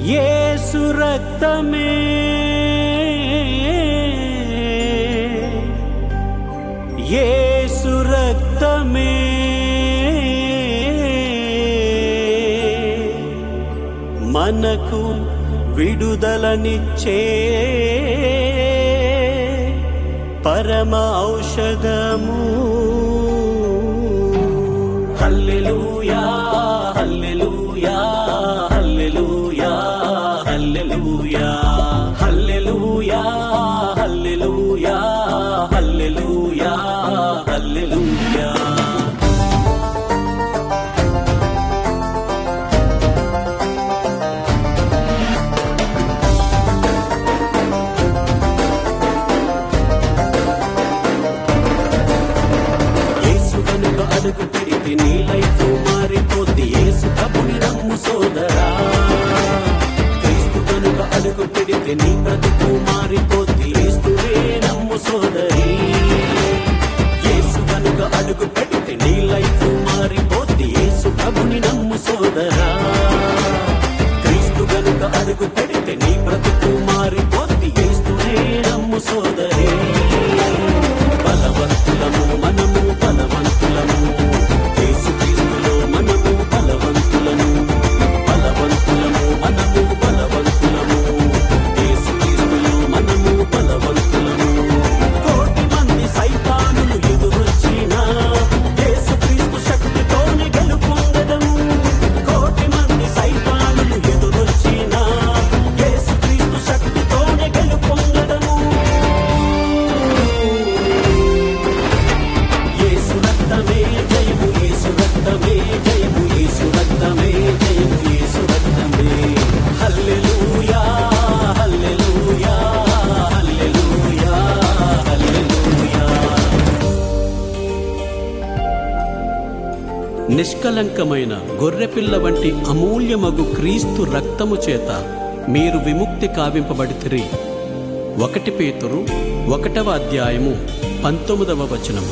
యేసు రక్తమే యేసు రక్తమే మనకు విడుదలనిచ్చే పరమ ఔషధము హల్లెలూయా హల్లెలూయా హల్లెలూయా హల్లెలూయా హల్లెలూయా హల్లెలూయా హల్లెలూయా హల్లెలూయా యేసు కనుక అడుగు పెడితే నీ లైఫ్ మారిపోద్ది యేసు ప్రభుని నమ్ము సోదరా క్రీస్తు కనుక అడుగు పెడితే నీ బ్రతుకు మారిపోద్ది యేస్తువే నమ్ము సోదరి యేసు కనుక అడుగు పెడితే నీ లైఫ్ మారిపోద్ది యేసు ప్రభుని నమ్ము సోదరా క్రీస్తు కనుక అడుగు పెడితే నీ బ్రతుకు మారిపోద్ది యేస్తువే నమ్ము సోదరి బలవంతులము మనము బలవంతులము యేసుక్రీస్తులో మనము బలవంతులము బలవంతులము మనము బలవంతులము యేసుక్రీస్తులో మనము బలవంతులము కోటి మంది సైతానులు ఎదురొచ్చినా యేసుక్రీస్తు శక్తితోనే గెలుపొందదము కోటి మంది సైతానులు ఎదురొచ్చినా యేసుక్రీస్తు శక్తితోనే గెలుపొందదము యేసు రక్తమే జయము యేసు రక్తమే జయము యేసు రక్తమే జయము యేసు రక్తమే హల్లెలూయా హల్లెలూయా హల్లెలూయా హల్లెలూయా నిష్కలంకమైన గొర్రెపిల్ల వంటి అమూల్యమగు క్రీస్తు రక్తము చేత మీరు విముక్తి కావింపబడితిరి ఒకటి పేతురు ఒకటవ అధ్యాయము పంతొమ్మిదవ వచనము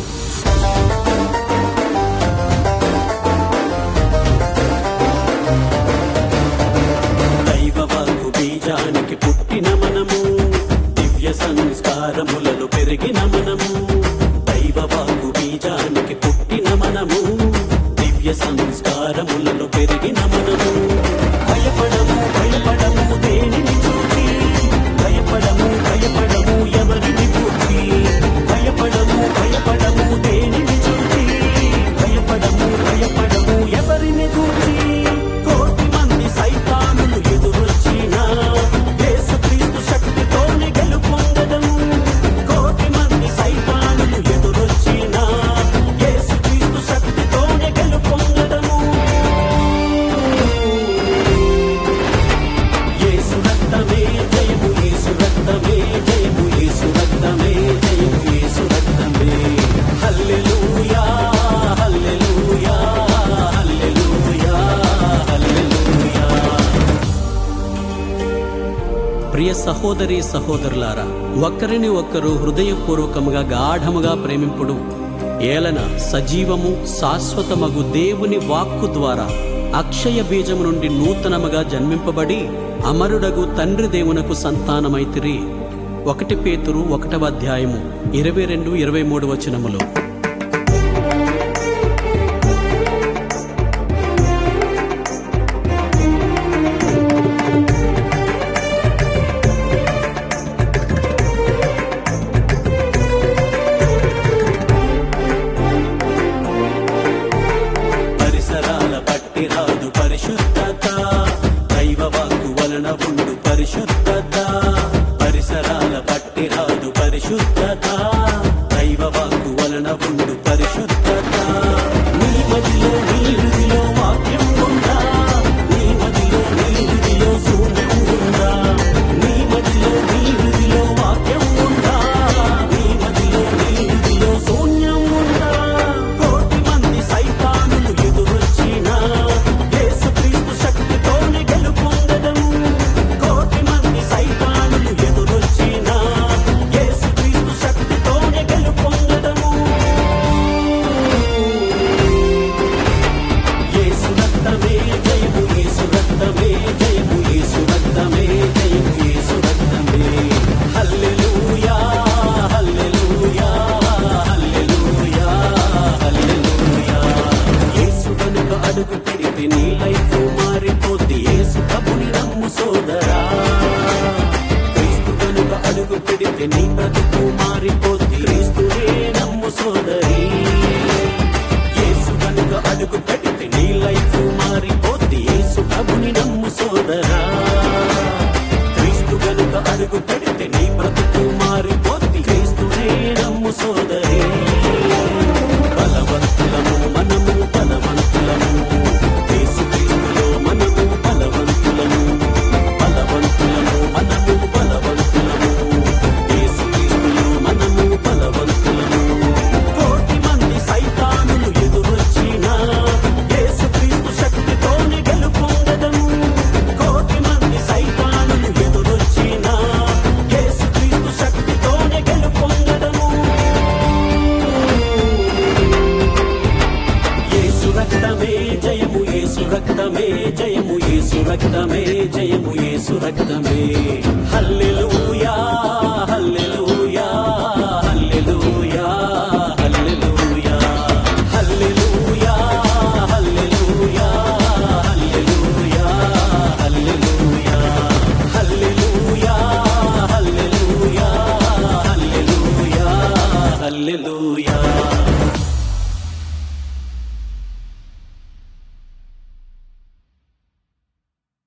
దైవవాకు బీజానికి పుట్టిన మనము దివ్య సంస్కారములలో పెరిగిన మనము దైవవాకు బీజానికి పుట్టిన మనము దివ్య సంస్కారములలో పెరిగిన మనము భయపడము భయపడము దేనిని చూచి భయపడము భయపడము ఎవరిని చూచి భయపడము భయపడము దేనిని చూచి భయపడము భయపడము ఎవరిని చూచి కోటి మంది సైతానులు ఎదురొచ్చినా యేసుక్రీస్తు శక్తితోనే గెలుపొందదము కోటి మంది సైతానులు ఎదురొచ్చినా యేసుక్రీస్తు శక్తితోనే గెలుపొందదము యేసు రక్తమే జయము యేసు రక్తమే జయము యేసు రక్తమే జయము యేసు రక్తమే హల్లెలూయా హల్లెలూయా హల్లెలూయా హల్లెలూయా ప్రియ సహోదరి సహోదరులారా ఒకరిని ఒకరు హృదయపూర్వకముగా గాఢముగా ప్రేమింపుడు ఏలన సజీవము శాశ్వతమగు దేవుని వాక్కు ద్వారా అక్షయ బీజము నుండి నూతనముగా జన్మింపబడి అమరుడగు తండ్రి దేవునకు సంతానమైతిరి ఒకటి పేతురు ఒకటవ అధ్యాయము ఇరవై రెండు ఇరవై మూడు వచనములు పరిసరాల బట్టి రాదు పరిశుద్ధత దైవ వాక్కు వలన ఉండు పరిశుద్ధత పరిసరాల బట్టి రాదు పరిశుద్ధత దైవ వాక్కు వలన ఉండు పెడితే నీ లైఫ్ మారిపోద్ది యేసు ప్రభుని నమ్ము సోదరా క్రీస్తు కనుక అడుగు పెడితే నీ బ్రతుకు మారిపోద్ది క్రీస్తువే నమ్ము సోదరి యేసు కనుక అడుగు పెడితే నీ లైఫ్ మారిపోద్ది యేసు ప్రభుని నమ్ము సోదరా క్రీస్తు కనుక అడుగు పెడితే నీ బ్రతుకు మారిపోద్ది క్రీస్తువే నమ్ము సోదరి బలవంతులము మనము బలవంతులము యేసు క్రీస్తులో మనము బలవంతులము బలవంతులము మనము బలవంతులము యేసు క్రీస్తులో మనము బలవంతులము కోటి మంది సైతానులు ఎదురొచ్చినా యేసు క్రీస్తు శక్తితోనే గెలుపొందదము కోటి మంది సైతానులు ఎదురొచ్చినా యేసు క్రీస్తు శక్తితోనే గెలుపొందదము యేసు రక్తమే జయము యేసు రక్తమే జయము యేసు రక్తమే జయము యేసు రక్తమే హల్లెలూయా